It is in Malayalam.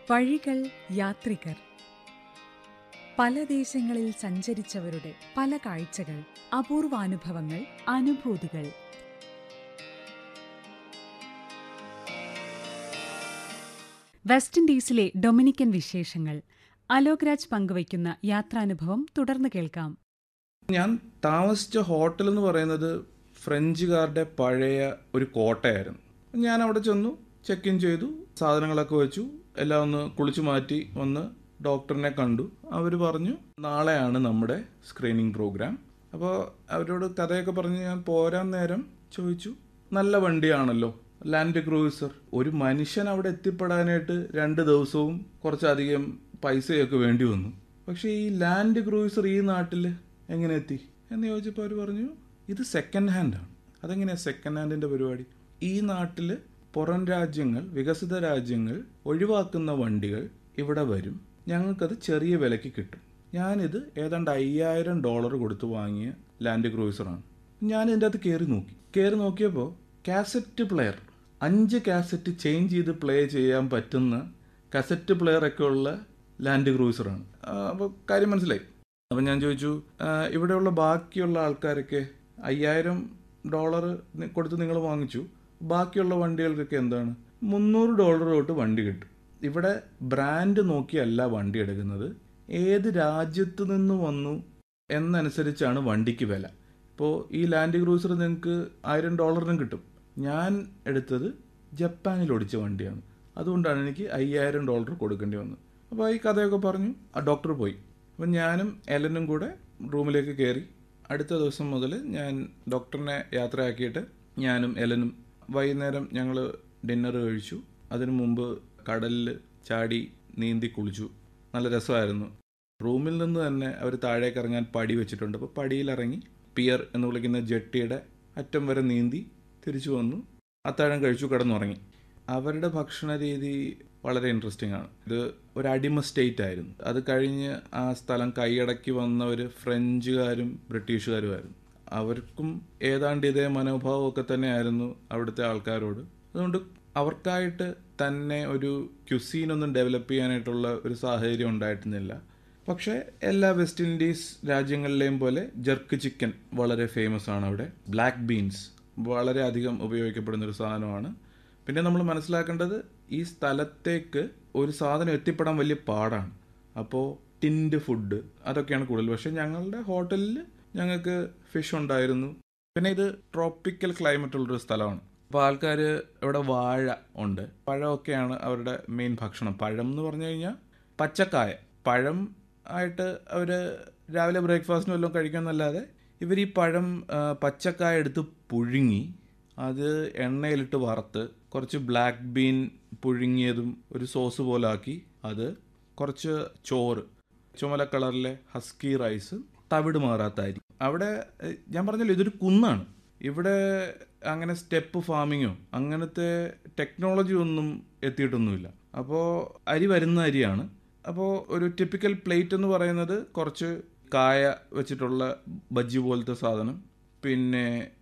വഴികൾ യാത്രികർ പല ദേശങ്ങളിൽ സഞ്ചരിച്ചവരുടെ പല കാഴ്ചകൾ അപൂർവാനുഭവങ്ങൾ അനുഭൂതികൾ വെസ്റ്റ് ഇൻഡീസിലെ ഡൊമിനിക്കൻ വിശേഷങ്ങൾ അലോക് രാജ് പങ്കുവയ്ക്കുന്ന യാത്രാനുഭവം തുടർന്ന് കേൾക്കാം ഞാൻ താമസിച്ച ഹോട്ടൽ എന്ന് പറയുന്നത് ഫ്രഞ്ചുകാരുടെ പഴയ ഒരു കോട്ടയായിരുന്നു ഞാൻ അവിടെ ചെന്നു ചെക്ക് ഇൻ ചെയ്തു സാധനങ്ങളൊക്കെ വെച്ചു എല്ലാം ഒന്ന് കുളിച്ചു മാറ്റി വന്ന് ഡോക്ടറിനെ കണ്ടു അവർ പറഞ്ഞു നാളെയാണ് നമ്മുടെ സ്ക്രീനിങ് പ്രോഗ്രാം അപ്പോൾ അവരോട് കഥയൊക്കെ പറഞ്ഞ് ഞാൻ പോരാൻ നേരം ചോദിച്ചു നല്ല വണ്ടിയാണല്ലോ ലാൻഡ് ക്രൂയിസർ ഒരു മനുഷ്യൻ അവിടെ എത്തിപ്പെടാനായിട്ട് രണ്ട് ദിവസവും കുറച്ചധികം പൈസയൊക്കെ വേണ്ടി വന്നു പക്ഷേ ഈ ലാൻഡ് ക്രൂയിസർ ഈ നാട്ടിൽ എങ്ങനെ എത്തി എന്ന് ചോദിച്ചപ്പോൾ അവർ പറഞ്ഞു ഇത് സെക്കൻഡ് ഹാൻഡ് ആണ് അതെങ്ങനെയാണ് സെക്കൻഡ് ഹാൻഡിന്റെ പരിപാടി ഈ നാട്ടിൽ പുറം രാജ്യങ്ങൾ വികസിത രാജ്യങ്ങൾ ഒഴിവാക്കുന്ന വണ്ടികൾ ഇവിടെ വരും ഞങ്ങൾക്കത് ചെറിയ വിലയ്ക്ക് കിട്ടും ഞാനിത് ഏതാണ്ട് അയ്യായിരം ഡോളർ കൊടുത്ത് വാങ്ങിയ ലാൻഡ് ക്രൂയിസറാണ് ഞാൻ ഇതിൻ്റെ അകത്ത് കയറി നോക്കി കയറി നോക്കിയപ്പോൾ കാസറ്റ് പ്ലെയർ അഞ്ച് കാസറ്റ് ചേഞ്ച് ചെയ്ത് പ്ലേ ചെയ്യാൻ പറ്റുന്ന കസറ്റ് പ്ലെയർ ഒക്കെ ഉള്ള ലാൻഡ് ക്രൂയിസറാണ് അപ്പോൾ കാര്യം മനസ്സിലായി അപ്പം ഞാൻ ചോദിച്ചു "ആ, ഇവിടെയുള്ള ബാക്കിയുള്ള ആൾക്കാരൊക്കെ അയ്യായിരം ഡോളർ കൊടുത്ത് നിങ്ങൾ വാങ്ങിച്ചു ബാക്കിയുള്ള വണ്ടികൾക്കൊക്കെ എന്താണ് മുന്നൂറ് ഡോളർ തൊട്ട് വണ്ടി കിട്ടും ഇവിടെ ബ്രാൻഡ് നോക്കിയല്ല വണ്ടി എടുക്കുന്നത് ഏത് രാജ്യത്ത് നിന്ന് വന്നു എന്നനുസരിച്ചാണ് വണ്ടിക്ക് വില ഇപ്പോൾ ഈ ലാൻഡ് ക്രൂസർ നിങ്ങൾക്ക് ആയിരം ഡോളറിനും കിട്ടും ഞാൻ എടുത്തത് ജപ്പാനിൽ ഓടിച്ച വണ്ടിയാണ് അതുകൊണ്ടാണ് എനിക്ക് അയ്യായിരം ഡോളർ കൊടുക്കേണ്ടി വന്നത് അപ്പോൾ ഈ കഥയൊക്കെ പറഞ്ഞു ആ ഡോക്ടർ പോയി അപ്പം ഞാനും എലനും കൂടെ റൂമിലേക്ക് കയറി അടുത്ത ദിവസം മുതൽ ഞാൻ ഡോക്ടറിനെ യാത്രയാക്കിയിട്ട് ഞാനും എലനും വൈകുന്നേരം ഞങ്ങൾ ഡിന്നർ കഴിച്ചു അതിനു മുമ്പ് കടലിൽ ചാടി നീന്തി കുളിച്ചു നല്ല രസമായിരുന്നു റൂമിൽ നിന്ന് തന്നെ അവർ താഴേക്ക് ഇറങ്ങാൻ പടി വെച്ചിട്ടുണ്ട് അപ്പോൾ പടിയിലിറങ്ങി പിയർ എന്ന് വിളിക്കുന്ന ജെട്ടിയുടെ അറ്റം വരെ നീന്തി തിരിച്ചു വന്നു അത്താഴം കഴിച്ചു കിടന്നുറങ്ങി അവരുടെ ഭക്ഷണ രീതി വളരെ ഇൻട്രസ്റ്റിംഗ് ആണ് ഇത് ഒരു അടിമ സ്റ്റേറ്റ് ആയിരുന്നു അത് കഴിഞ്ഞ് ആ സ്ഥലം കൈയടക്കി വന്നവർ ഫ്രഞ്ചുകാരും ബ്രിട്ടീഷുകാരുമായിരുന്നു അവർക്കും ഏതാണ്ട് ഇതേ മനോഭാവമൊക്കെ തന്നെയായിരുന്നു അവിടുത്തെ ആൾക്കാരോട് അതുകൊണ്ട് അവർക്കായിട്ട് തന്നെ ഒരു ക്യുസീനൊന്നും ഡെവലപ്പ് ചെയ്യാനായിട്ടുള്ള ഒരു സാഹചര്യം ഉണ്ടായിരുന്നില്ല പക്ഷേ എല്ലാ വെസ്റ്റ് ഇൻഡീസ് രാജ്യങ്ങളിലെയും പോലെ ജർക്ക് ചിക്കൻ വളരെ ഫേമസ് ആണ് അവിടെ ബ്ലാക്ക് ബീൻസ് വളരെ അധികം ഉപയോഗിക്കപ്പെടുന്ന ഒരു സാധനമാണ് പിന്നെ നമ്മൾ മനസ്സിലാക്കേണ്ടത് ഈ സ്ഥലത്തേക്ക് ഒരു സാധനം എത്തിപ്പെടാൻ വലിയ പാടാണ് അപ്പോൾ ടിൻഡ് ഫുഡ് അതൊക്കെയാണ് കൂടുതൽ പക്ഷേ ഞങ്ങളുടെ ഹോട്ടലിൽ ഞങ്ങൾക്ക് ഫിഷ് ഉണ്ടായിരുന്നു പിന്നെ ഇത് ട്രോപ്പിക്കൽ ക്ലൈമറ്റ് ഉള്ളൊരു സ്ഥലമാണ് അപ്പോൾ ആൾക്കാർ ഇവിടെ വാഴ ഉണ്ട് പഴമൊക്കെയാണ് അവരുടെ മെയിൻ ഭക്ഷണം പഴം എന്ന് പറഞ്ഞു കഴിഞ്ഞാൽ പച്ചക്കായ പഴം ആയിട്ട് അവർ രാവിലെ ബ്രേക്ക്ഫാസ്റ്റിന് വല്ലതും കഴിക്കുമെന്നല്ലാതെ ഇവർ ഈ പഴം ആ, പച്ചക്കായ എടുത്ത് പുഴുങ്ങി അത് എണ്ണയിലിട്ട് വറുത്ത് കുറച്ച് ബ്ലാക്ക് ബീൻ പുഴുങ്ങിയതും ഒരു സോസ് പോലെ ആക്കി അത് കുറച്ച് ചോറ് ചുമല കളറിലെ ഹസ്കി റൈസ് തവിട് മാറാത്ത അരി അവിടെ എ, ഞാൻ പറഞ്ഞല്ലോ ഇതൊരു കുന്നാണ് ഇവിടെ അങ്ങനെ സ്റ്റെപ്പ് ഫാമിങ്ങോ അങ്ങനത്തെ ടെക്നോളജി ഒന്നും എത്തിയിട്ടൊന്നുമില്ല അപ്പോൾ അരി വരുന്ന അരിയാണ് അപ്പോൾ ഒരു ടിപ്പിക്കൽ പ്ലേറ്റ് എന്ന് പറയുന്നത് കുറച്ച് കായ വെച്ചിട്ടുള്ള ബജ്ജി പോലത്തെ സാധനം പിന്നെ